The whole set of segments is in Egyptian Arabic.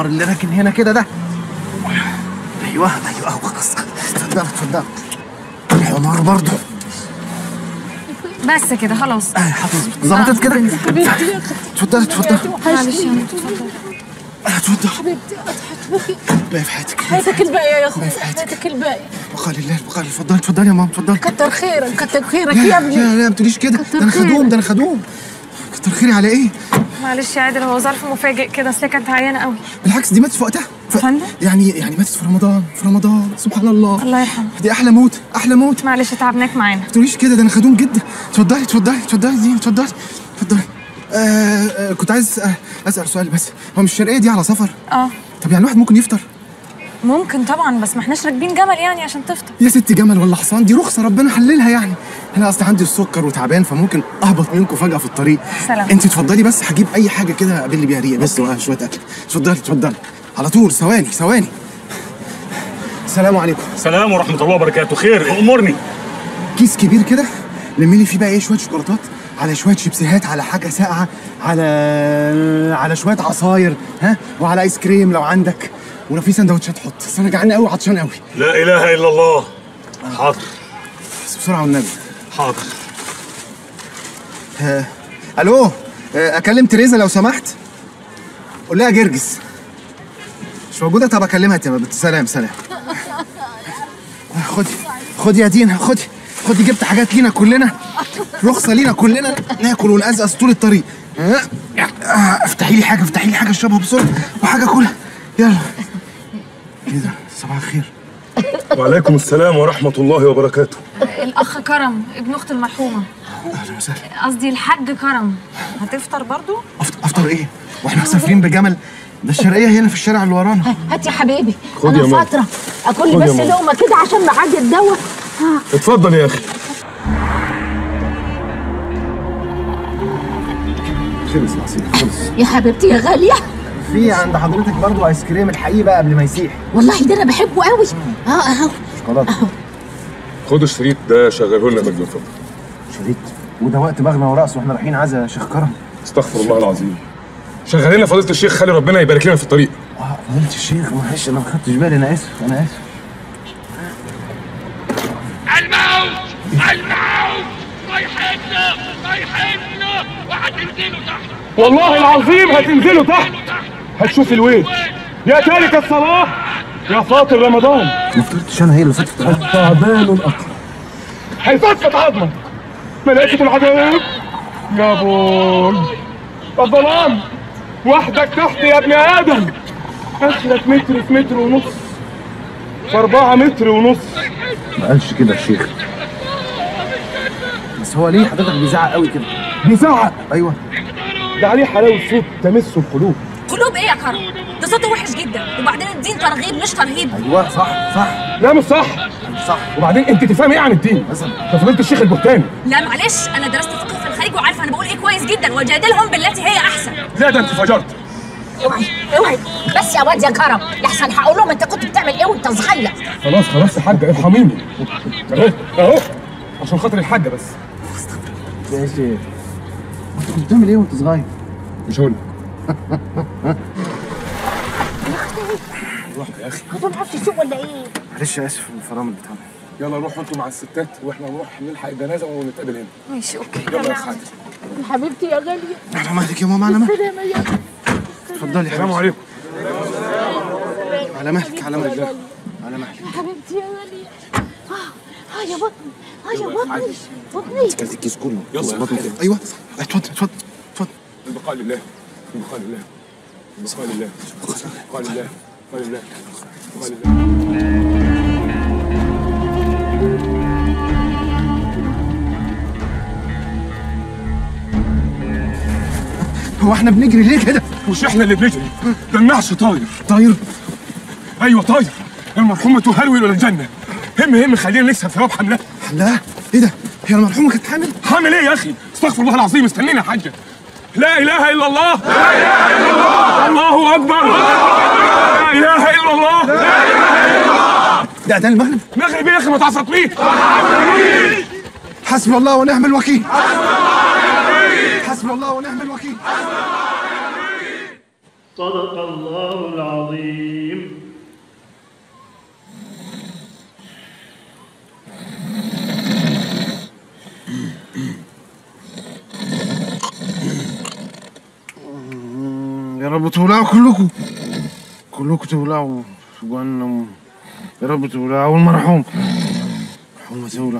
الحمار اللي راكن هنا كده ده ايوه ايوه اهو خلاص اتفضل اتفضل الحمار برضه بس كده خلاص آه، حافظ ظبطت كده اتفضل اتفضل معلش يا ماما اتفضل اتفضل حبيبتي اضحك باقي في حياتك حياتك الباقية يا اخوي ما في حياتك. حياتك الباقية بقى لله بقى اتفضلي اتفضلي يا ماما اتفضلي كتر خيرك كتر خيرك لا يا لا ابني لا ما تقوليش كده كتر ده انا خدوم خيرك. ده انا خدوم كتر خيري على ايه معلش يا عادل هو ظرف مفاجئ كده اصل كانت عيانه قوي بالعكس دي ماتت في وقتها ف... فندم؟ يعني يعني ماتت في رمضان في رمضان سبحان الله الله يرحمه دي احلى موت احلى موت معلش تعبناك معانا ما تقوليش كده ده انا خدوم جدا اتفضلي اتفضلي اتفضلي دي اتفضلي اتفضلي آه آه كنت عايز آه اسال سؤال بس هو مش الشرقيه دي على سفر اه طب يعني الواحد ممكن يفطر ممكن طبعا بس ما احناش راكبين جمل يعني عشان تفطر يا ست جمل ولا حصان دي رخصه ربنا حللها يعني انا اصل عندي السكر وتعبان فممكن اهبط منكم فجاه في الطريق سلام. انت اتفضلي بس هجيب اي حاجه كده اقابل بيها ريق بس وشويه اكل اتفضلي اتفضلي على طول ثواني ثواني السلام عليكم سلام ورحمة الله وبركاته خير أمرني كيس كبير كده لمي لي فيه بقى ايه شويه شوكولاتات على شويه شيبسيهات على حاجه ساقعه على على شويه عصاير ها وعلى ايس كريم لو عندك ولو في سندوتشات حط بس انا جعان قوي عطشان قوي لا إله إلا الله حاضر بس بسرعه والنبي حاضر آه. الو آه، اكلم تريزا لو سمحت قول لها جرجس مش موجوده طب اكلمها تمام سلام سلام خدي خدي يا دينا خدي خدي جبت حاجات لينا كلنا رخصه لينا كلنا ناكل ونقزقز طول الطريق آه، آه، افتحي لي حاجه افتحي لي حاجه اشربها بسرعه وحاجه كلها يلا ايه ده صباح الخير وعليكم السلام ورحمة الله وبركاته الاخ كرم ابن اخت المرحومه اهلا وسهلا قصدي الحاج كرم هتفطر برضو أفط- افطر ايه واحنا مسافرين بجمل ده الشرقيه هنا في الشارع اللي ورانا هات يا حبيبي خد يا انا ماما. فترة اكل لي خد يا بس ماما. لقمة كده عشان معدي الدواء اتفضل يا أخي خلص العصير خلص يا حبيبتي يا غالية في عند حضرتك برضو ايس كريم الحقيقي بقى قبل ما يسيح والله ده انا بحبه قوي اه اهو شوكولاته خد الشريط ده شغله لنا مجد اتفضل شريط وده وقت بغنى ورقص واحنا رايحين عزا يا شيخ كرم استغفر الله العظيم شغل لنا فضيلة الشيخ خلي ربنا يبارك لنا في الطريق اه فضيلة الشيخ معلش انا ما خدتش بالي انا اسف انا اسف الموت الموت رايحين رايحين وهتنزلوا تحت والله العظيم هتنزلوا تحت تحت هتشوف الويل يا تارك الصلاة يا فاطر رمضان ما فطرتش انا هي اللي فطرت تعبان أقرب هيفتفت عظمك ملائكة العذاب يا بوي الظلام وحدك تحت يا ابن آدم آخرك متر في متر ونص في أربعة متر ونص ما قالش كده الشيخ بس هو ليه حضرتك بيزعق قوي كده بيزعق ايوه ده عليه حلاوة صوت تمس القلوب قلوب ايه يا كرم ده صوته وحش جدا وبعدين الدين ترغيب مش ترهيب ايوه صح صح لا مش صح صح وبعدين انت تفهم ايه عن الدين مثلا ده فضيلة الشيخ البهتاني لا معلش انا درست فقه في الخارج وعارفه انا بقول ايه كويس جدا وجادلهم بالتي هي احسن لا ده انت فجرت اوعي اوعي بس يا واد يا كرم لحسن هقول لهم انت كنت بتعمل ايه وانت صغير خلاص خلاص يا حاجة ارحميني اهو اهو عشان خاطر الحاجة بس يا شيخ انت كنت بتعمل ايه وانت صغير؟ مش هقول انتوا ما عرفتش تسوق ولا ايه معلش اسف الفرامل بتاعنا يلا روحوا انتوا مع الستات واحنا نروح نلحق الجنازة ونتقابل هنا ماشي اوكي يلا يا خالد يا حبيبتي يا غالية على مهلك يا ماما على مهلك سلامة يا اتفضلي يا السلام حبيبتي عليكم على مهلك على مهلك على مهلك يا حبيبتي يا غالية اه اه يا بطني اه يا بطني بطني كلت الكيس كله يلا يا بطني كده ايوه اتفضل اتفضل اتفضل البقاء لله البقاء لله البقاء لله البقاء لله البقاء لله البقاء لله هو احنا بنجري ليه كده؟ مش احنا اللي بنجري ده النعش طاير طاير ايوه طاير المرحومة تهرول الى الجنة هم هم خلينا نكسب ثواب حملها لا ايه ده؟ هي المرحومه كانت حامل؟ حامل ايه يا اخي استغفر الله العظيم استنينا يا حاجة لا اله الا الله لا اله الا الله الله اكبر لا اله الا الله ده ده المغرب مغرب يا اخي ما تعصبنيش حسبي الله ونعم الوكيل حسبي الله ونعم الوكيل صدق الله العظيم يا رب تولعوا كلكم كلكم تولعوا في جهنم يا رب تولعوا والمرحوم المرحوم تولع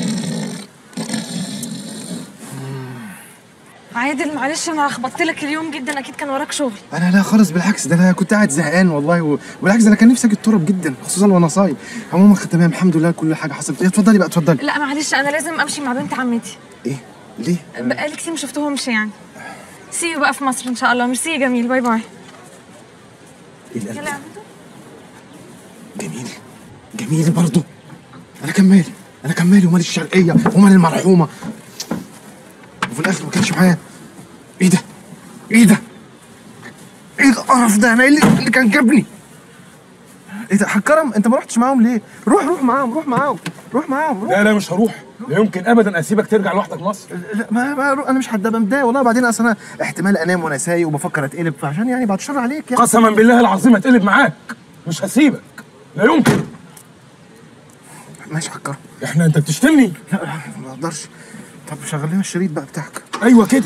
عادل معلش انا لخبطت لك اليوم جدا اكيد كان وراك شغل انا لا خالص بالعكس ده انا كنت قاعد زهقان والله و- وبالعكس انا كان نفسي اجي التراب جدا خصوصا وانا صايم عموما تمام الحمد لله كل حاجه حصلت إيه، اتفضلي بقى اتفضلي لا معلش انا لازم امشي مع بنت عمتي ايه ليه بقالي كتير ما شفتهمش يعني سيو بقى في مصر ان شاء الله ميرسي يا جميل باي باي ايه القلب يلا ده؟ يا عمتو. جميل جميل برضه انا كان مالي انا كان مالي ومال الشرقيه ومال المرحومه وفي الاخر ما كانش معايا ايه ده ايه ده ايه القرف ده انا إيه اللي, اللي كان جابني ايه ده حاج كرم انت ما رحتش معاهم ليه روح روح معاهم روح معاهم روح معاهم روح لا لا مش هروح لا يمكن ابدا اسيبك ترجع لوحدك مصر لا ما, ما انا مش هبقى متضايق والله بعدين اصل انا احتمال انام وانا سايق وبفكر اتقلب فعشان يعني بعد شر عليك يعني قسما بالله العظيم هتقلب معاك مش هسيبك لا يمكن ماشي يا حاج كرم احنا انت بتشتمني لا لا ما اقدرش طب شغل لنا الشريط بقى بتاعك ايوه كده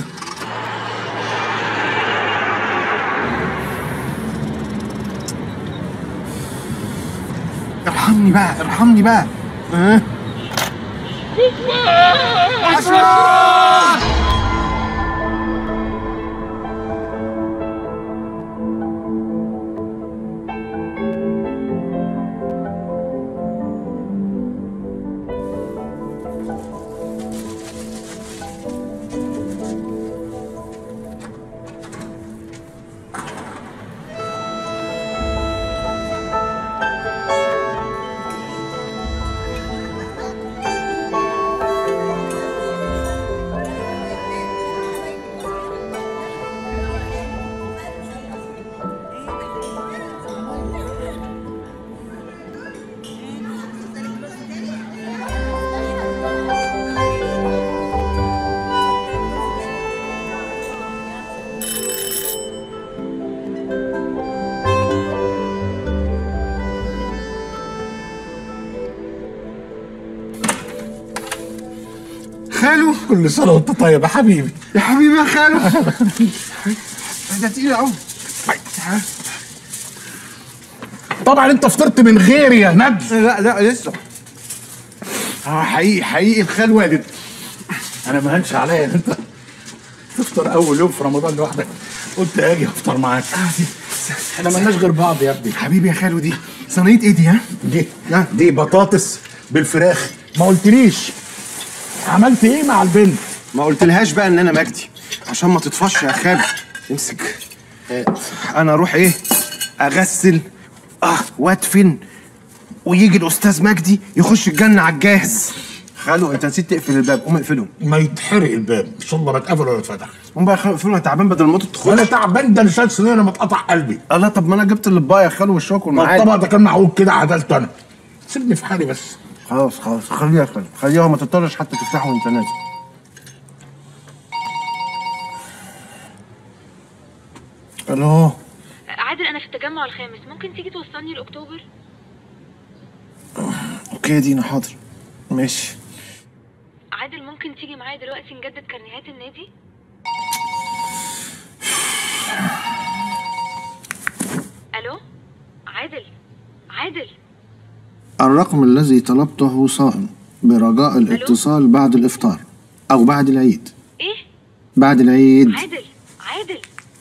ارحمني بقى ارحمني بقى ها خالو كل سنة وانت طيب يا حبيبي يا حبيبي يا خالو ده تقيل قوي طبعا انت فطرت من غيري يا ندل لا لا لسه اه حقيقي حقيقي الخال والد انا ما هنش عليا ان انت تفطر اول يوم في رمضان لوحدك قلت اجي افطر معاك احنا مالناش غير بعض يا ابني حبيبي يا خالو دي صينيه ايه دي ها؟ دي ها؟ دي بطاطس بالفراخ ما قلتليش عملت ايه مع البنت ما قلتلهاش بقى ان انا مجدي عشان ما تطفش يا خالو امسك آه، انا اروح ايه اغسل اه وادفن ويجي الاستاذ مجدي يخش الجنه على الجاهز خالو انت نسيت تقفل الباب قوم اقفله ما يتحرق الباب ان شاء الله ما اتقفل ولا اتفتح قوم بقى اقفله انا تعبان بدل ما تدخل وانا تعبان ده انا شايل سنين انا متقطع قلبي الله طب ما انا جبت الاطباق يا خالو والشوك ما والمعاد الطبق ده كان معوج كده عدلته انا سيبني في حالي بس خلاص خلاص خليها يا خالو خليها ما تضطرش حتى تفتحه وانت نازل الو عادل انا في التجمع الخامس ممكن تيجي توصلني لاكتوبر اوكي يا دينا حاضر ماشي عادل ممكن تيجي معايا دلوقتي نجدد كارنيهات النادي الو عادل عادل الرقم الذي طلبته صائم برجاء الاتصال بعد الافطار او بعد العيد ايه بعد العيد عادل عادل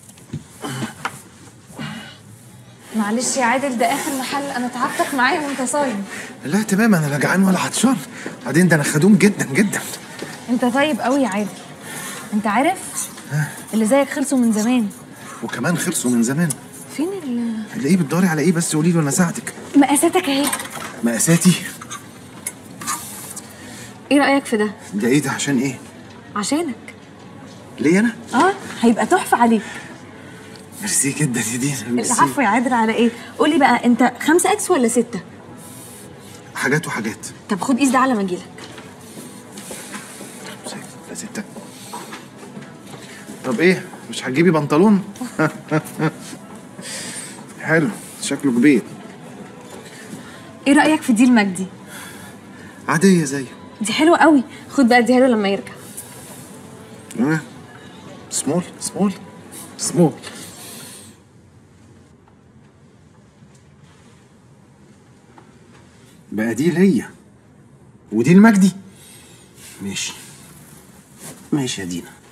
معلش يا عادل ده اخر محل انا تعبتك معايا وانت صايم لا تمام انا لا جعان ولا عطشان بعدين ده انا خدوم جدا جدا انت طيب قوي يا عادل انت عارف اللي زيك خلصوا من زمان وكمان خلصوا من زمان فين ال- الاقيه بتدوري على ايه بس قولي له انا اساعدك مقاساتك اهي مقاساتي ايه رايك في ده ده ايه ده عشان ايه عشانك ليه انا اه هيبقى تحفه عليك ميرسي جدا يا دينا ميرسي العفو يا عادل على ايه قولي بقى انت خمسة اكس ولا ستة حاجات وحاجات طب خد قيس ده على ما اجيلك لا ستة طب ايه مش هتجيبي بنطلون حلو شكله كبير ايه رايك في دي المجدي عاديه زيه دي حلوه قوي خد بقى اديها له لما يرجع آه. سمول سمول سمول بقى دي ليا ودي المجدي ماشي ماشي يا دينا